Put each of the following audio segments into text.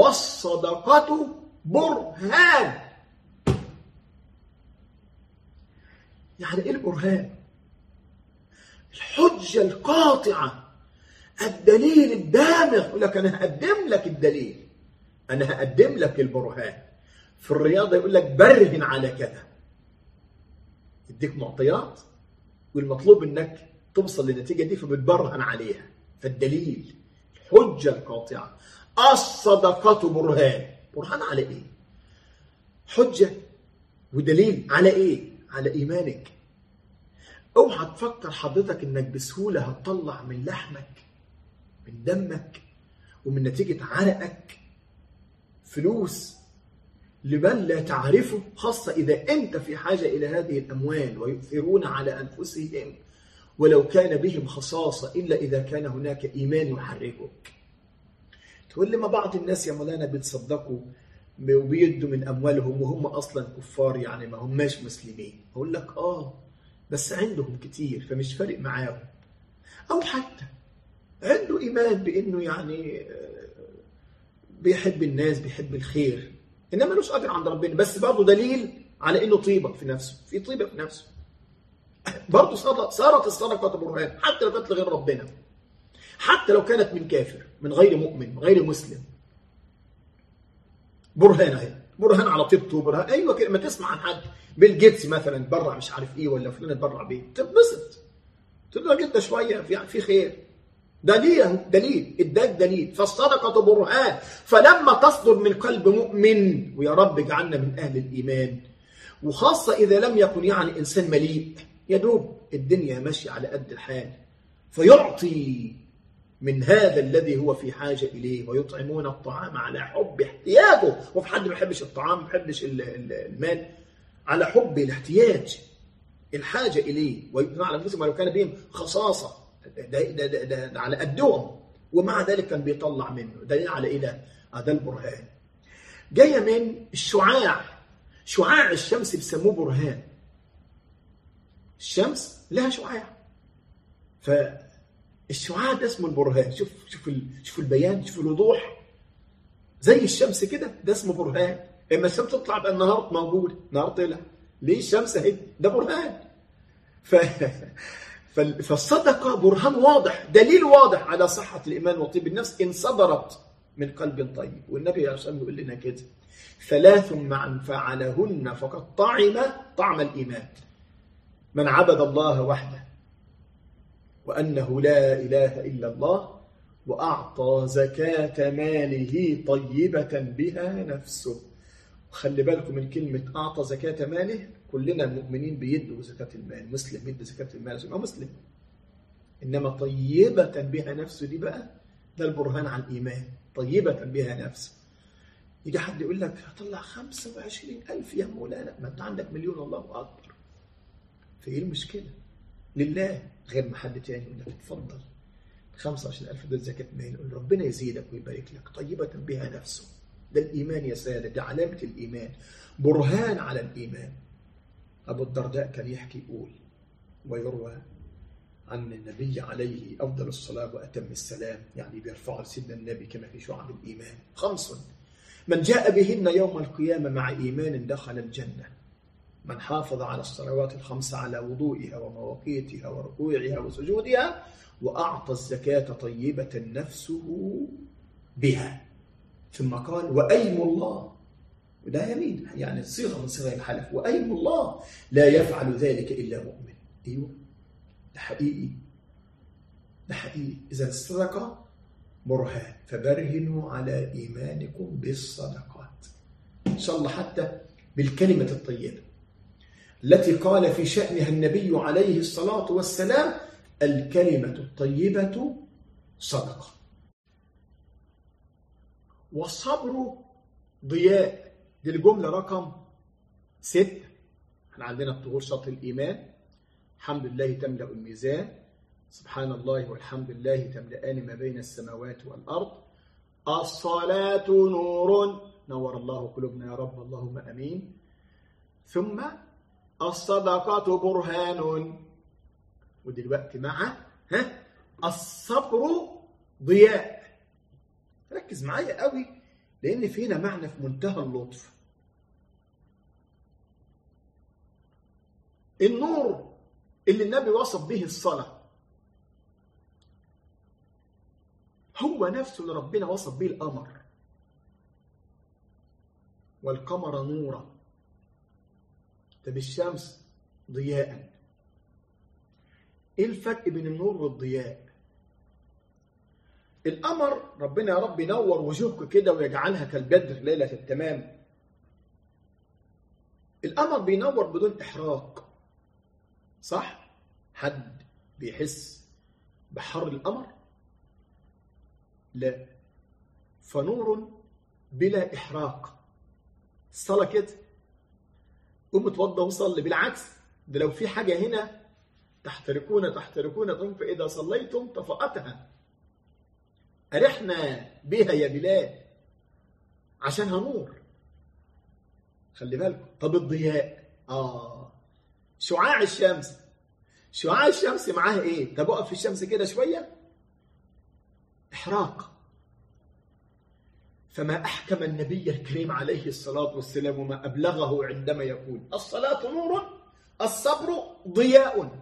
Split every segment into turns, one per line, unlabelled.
والصدقة برهان يعني ايه البرهان الحجة القاطعة الدليل الدامغ يقول لك انا هقدم لك الدليل انا هقدم لك البرهان في الرياضة يقول لك برهن على كذا يديك معطيات والمطلوب انك توصل للنتيجة دي فبتبرهن عليها فالدليل الحجة القاطعة الصدقة برهان برهان على ايه حجة ودليل على ايه على ايمانك اوعى تفكر حضرتك انك بسهولة هتطلع من لحمك من دمك ومن نتيجة عرقك فلوس لمن لا تعرفه خاصة إذا أنت في حاجة إلى هذه الأموال ويؤثرون على أنفسهم ولو كان بهم خصاصة إلا إذا كان هناك إيمان يحركك تقول لي ما بعض الناس يا مولانا بيتصدقوا وبيدوا من أموالهم وهم أصلا كفار يعني ما هماش مسلمين أقول لك آه بس عندهم كتير فمش فارق معاهم أو حتى عنده إيمان بأنه يعني بيحب الناس بيحب الخير إنما ملوش أجر عند ربنا بس برضه دليل على إنه طيبة في نفسه في طيبة في نفسه برضه صارت الصدقة برهان حتى لو كانت لغير ربنا حتى لو كانت من كافر من غير مؤمن غير مسلم برهان اهي برهان على طيبته برهان ايوه كده ما تسمع عن حد بيل جيتس مثلا برع مش عارف ايه ولا فلان اتبرع بيه تتبسط تقول له انت شويه في في خير دليل دليل اداك دليل فالصدقه برهان فلما تصدر من قلب مؤمن ويا رب اجعلنا من اهل الايمان وخاصه اذا لم يكن يعني انسان مليء يا دوب الدنيا ماشيه على قد الحال فيعطي من هذا الذي هو في حاجة إليه ويطعمون الطعام على حب احتياجه وفي حد ما يحبش الطعام ما يحبش المال على حب الاحتياج الحاجة إليه ويؤثرون على أنفسهم ولو كان بهم خصاصة ده, ده, ده, ده, ده على قدهم ومع ذلك كان بيطلع منه دليل على إيه ده؟ ده البرهان جاية من الشعاع شعاع الشمس بيسموه برهان الشمس لها شعاع ف الشعاع ده اسمه البرهان شوف شوف شوف البيان شوف الوضوح زي الشمس كده ده اسمه برهان اما الشمس تطلع بقى النهار موجود النهار طلع ليه الشمس اهي ده برهان ف... فالصدقه برهان واضح دليل واضح على صحه الايمان وطيب النفس ان صدرت من قلب طيب والنبي عليه الصلاه يقول لنا كده ثلاث من فعلهن فقد طعم طعم الايمان من عبد الله وحده وأنه لا إله إلا الله وأعطى زكاة ماله طيبة بها نفسه خلي بالكم من كلمة أعطى زكاة ماله كلنا المؤمنين بيدوا زكاة المال مسلم يدي زكاة المال يبقى مسلم إنما طيبة بها نفسه دي بقى ده البرهان على الإيمان طيبة بها نفسه يجي حد يقول لك هطلع 25 ألف يا مولانا ما أنت عندك مليون الله أكبر فإيه المشكلة؟ لله غير ما حد تاني يقول لك اتفضل 25000 دول زكاة مال يقول ربنا يزيدك ويبارك لك طيبة بها نفسه ده الإيمان يا سادة ده علامة الإيمان برهان على الإيمان أبو الدرداء كان يحكي يقول ويروى عن النبي عليه أفضل الصلاة وأتم السلام يعني بيرفعوا سيدنا النبي كما في شعب الإيمان خمس من جاء بهن يوم القيامة مع إيمان دخل الجنة من حافظ على الصلوات الخمس على وضوئها ومواقيتها وركوعها وسجودها وأعطى الزكاة طيبة نفسه بها ثم قال وأيم الله وده يمين يعني صيغة من صيغ الحلف وأيم الله لا يفعل ذلك إلا مؤمن أيوه ده حقيقي ده حقيقي إذا الصدقة برهان فبرهنوا على إيمانكم بالصدقات إن شاء الله حتى بالكلمة الطيبة التي قال في شأنها النبي عليه الصلاة والسلام الكلمة الطيبة صدقة والصبر ضياء دي الجملة رقم ستة احنا عندنا الطهور شرط الإيمان الحمد لله تملأ الميزان سبحان الله والحمد لله تملأان ما بين السماوات والأرض الصلاة نور نور الله قلوبنا يا رب اللهم أمين ثم الصدقة برهان ودلوقتي مع ها الصبر ضياء ركز معايا قوي لأن فينا معنى في منتهى اللطف النور اللي النبي وصف به الصلاة هو نفسه اللي ربنا وصف به القمر والقمر نورا طب الشمس ضياء ايه الفرق بين النور والضياء القمر ربنا يا رب ينور وجوهك كده ويجعلها كالبدر ليلة التمام القمر بينور بدون إحراق صح؟ حد بيحس بحر القمر؟ لا فنور بلا إحراق الصلاة كده قوم اتوضى وصلي بالعكس ده لو في حاجة هنا تحترقون تحترقون قم فإذا صليتم طفأتها أرحنا بها يا بلال عشانها نور خلي بالكم طب الضياء آه شعاع الشمس شعاع الشمس معاه ايه طب اقف في الشمس كده شوية احراق فما أحكم النبي الكريم عليه الصلاة والسلام وما أبلغه عندما يقول الصلاة نور الصبر ضياء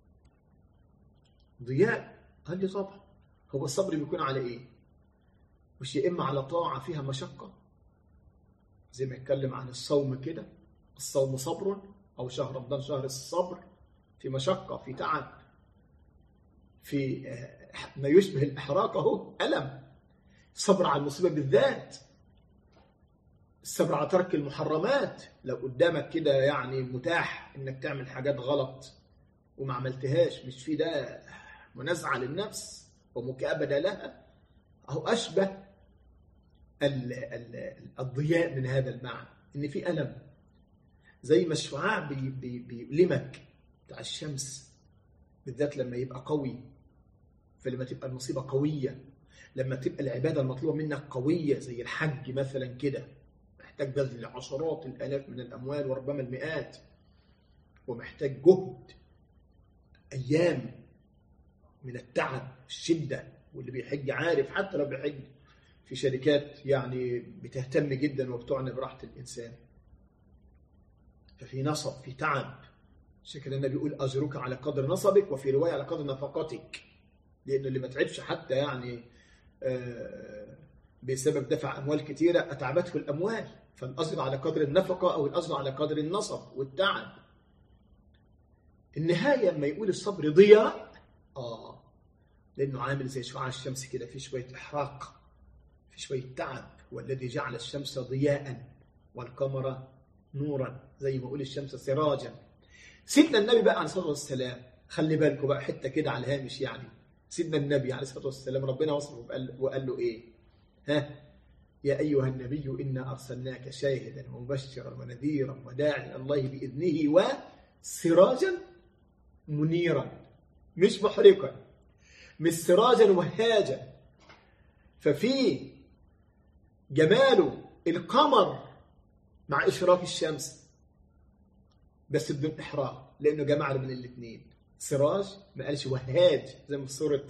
ضياء قال لي طبعا هو الصبر بيكون على ايه مش يا اما على طاعه فيها مشقه زي ما يتكلم عن الصوم كده الصوم صبر او شهر رمضان شهر الصبر في مشقه في تعب في ما يشبه الاحراق اهو الم الصبر على المصيبه بالذات الصبر على ترك المحرمات لو قدامك كده يعني متاح انك تعمل حاجات غلط وما عملتهاش مش في ده منازعه للنفس ومكابدة لها أو أشبه ال ال الضياء من هذا المعنى إن في ألم زي ما الشعاع بي بي بيؤلمك بتاع الشمس بالذات لما يبقى قوي فلما تبقى المصيبة قوية لما تبقى العبادة المطلوبة منك قوية زي الحج مثلا كده محتاج بذل عشرات الآلاف من الأموال وربما المئات ومحتاج جهد أيام من التعب الشدة واللي بيحج عارف حتى لو بيحج في شركات يعني بتهتم جدا وبتعنى براحة الإنسان ففي نصب في تعب عشان كده النبي يقول أجرك على قدر نصبك وفي رواية على قدر نفقتك لأنه اللي ما تعبش حتى يعني بسبب دفع أموال كثيرة أتعبته الأموال فالأجر على قدر النفقة أو الأجر على قدر النصب والتعب النهاية لما يقول الصبر ضياء آه لأنه عامل زي شعاع الشمس كده في شوية إحراق في شوية تعب والذي جعل الشمس ضياء والقمر نورا زي ما يقول الشمس سراجا سيدنا النبي بقى عليه الصلاة والسلام خلي بالكم بقى حتة كده على الهامش يعني سيدنا النبي عليه الصلاة والسلام ربنا وصفه وقال له إيه ها يا أيها النبي إنا أرسلناك شاهدا ومبشرا ونذيرا وداعيا الله بإذنه وسراجا منيرا مش محرقا مش سراجا وهاجا ففي جماله القمر مع إشراق الشمس بس بدون إحراق لأنه جمع بين الاثنين سراج ما قالش وهاج زي ما في سورة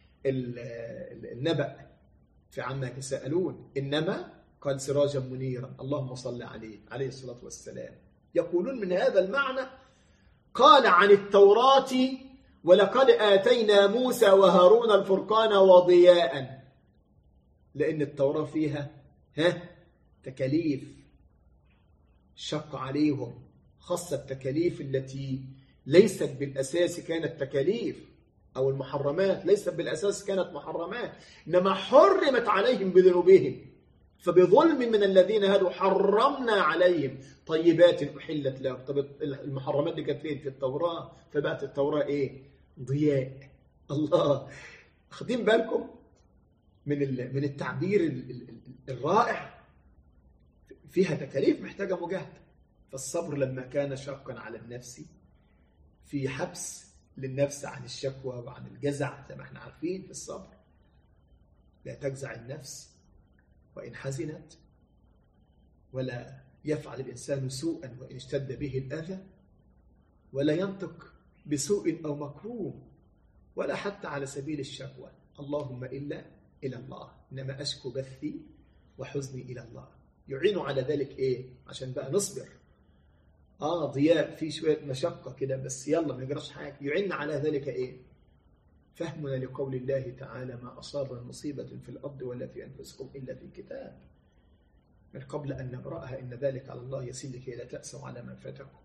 النبأ في عما يتساءلون إنما قال سراجا منيرا اللهم صل عليه عليه الصلاة والسلام يقولون من هذا المعنى قال عن التوراة ولقد آتينا موسى وهارون الفرقان وضياء لأن التوراة فيها ها تكاليف شق عليهم خاصة التكاليف التي ليست بالأساس كانت تكاليف أو المحرمات ليست بالأساس كانت محرمات إنما حرمت عليهم بذنوبهم فبظلم من الذين هادوا حرمنا عليهم طيبات أحلت لهم طب المحرمات دي كانت فين في التوراة فبقت التوراة إيه ضياء الله خدين بالكم من من التعبير الرائع فيها تكاليف محتاجة مجاهدة فالصبر لما كان شاقا على النفس في حبس للنفس عن الشكوى وعن الجزع زي ما احنا عارفين في الصبر لا تجزع النفس وإن حزنت ولا يفعل الإنسان سوءا وإن اشتد به الأذى ولا ينطق بسوء أو مكروه ولا حتى على سبيل الشكوى اللهم إلا إلى الله إنما أشكو بثي وحزني إلى الله يعين على ذلك إيه عشان بقى نصبر آه ضياء في شوية مشقة كده بس يلا ما يجراش حاجة يعين على ذلك إيه فهمنا لقول الله تعالى ما أصاب من مصيبة في الأرض ولا في أنفسكم إلا في كتاب من قبل أن نبرأها إن ذلك على الله يسير لكي لا تأسوا على ما فاتكم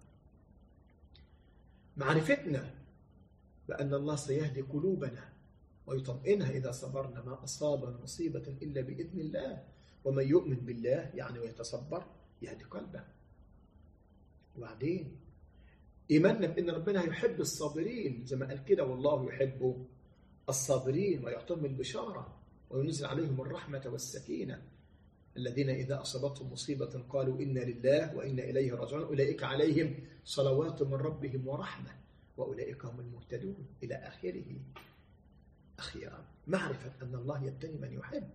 معرفتنا بأن الله سيهدي قلوبنا ويطمئنها إذا صبرنا ما أصاب من مصيبة إلا بإذن الله ومن يؤمن بالله يعني ويتصبر يهدي قلبه وبعدين إيماننا بأن ربنا يحب الصابرين زي ما قال كده والله يحب الصابرين ويعطيهم البشارة وينزل عليهم الرحمة والسكينة الذين إذا أصابتهم مصيبة قالوا إنا لله وإنا إليه راجعون أولئك عليهم صلوات من ربهم ورحمة وأولئك هم المهتدون إلى آخره أخيرا معرفة أن الله يبتني من يحب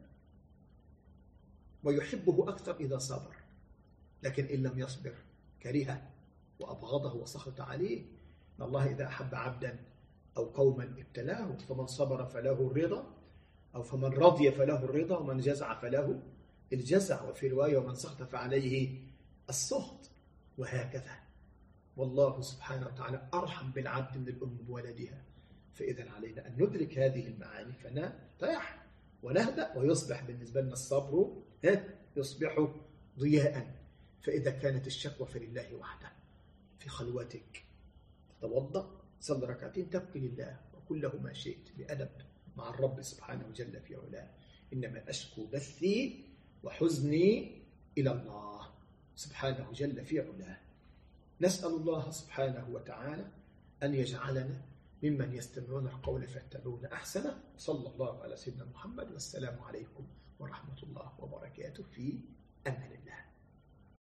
ويحبه أكثر إذا صبر لكن إن لم يصبر كرهه وأبغضه وسخط عليه إن الله إذا أحب عبدا أو قوما ابتلاه فمن صبر فله الرضا أو فمن رضي فله الرضا ومن جزع فله الجزع وفي رواية ومن سخط فعليه السخط وهكذا والله سبحانه وتعالى أرحم بالعبد من الأم بولدها فإذا علينا أن ندرك هذه المعاني فنرتاح ونهدأ ويصبح بالنسبة لنا الصبر يصبح ضياء فإذا كانت الشكوى فلله وحده في خلوتك تتوضأ صلي ركعتين تبكي لله وكل له ما شئت بأدب مع الرب سبحانه جل في علاه إنما أشكو بثي وحزني إلى الله سبحانه جل في علاه نسأل الله سبحانه وتعالى أن يجعلنا ممن يستمعون القول فيتبعون أحسنه صلى الله على سيدنا محمد والسلام عليكم ورحمة الله وبركاته في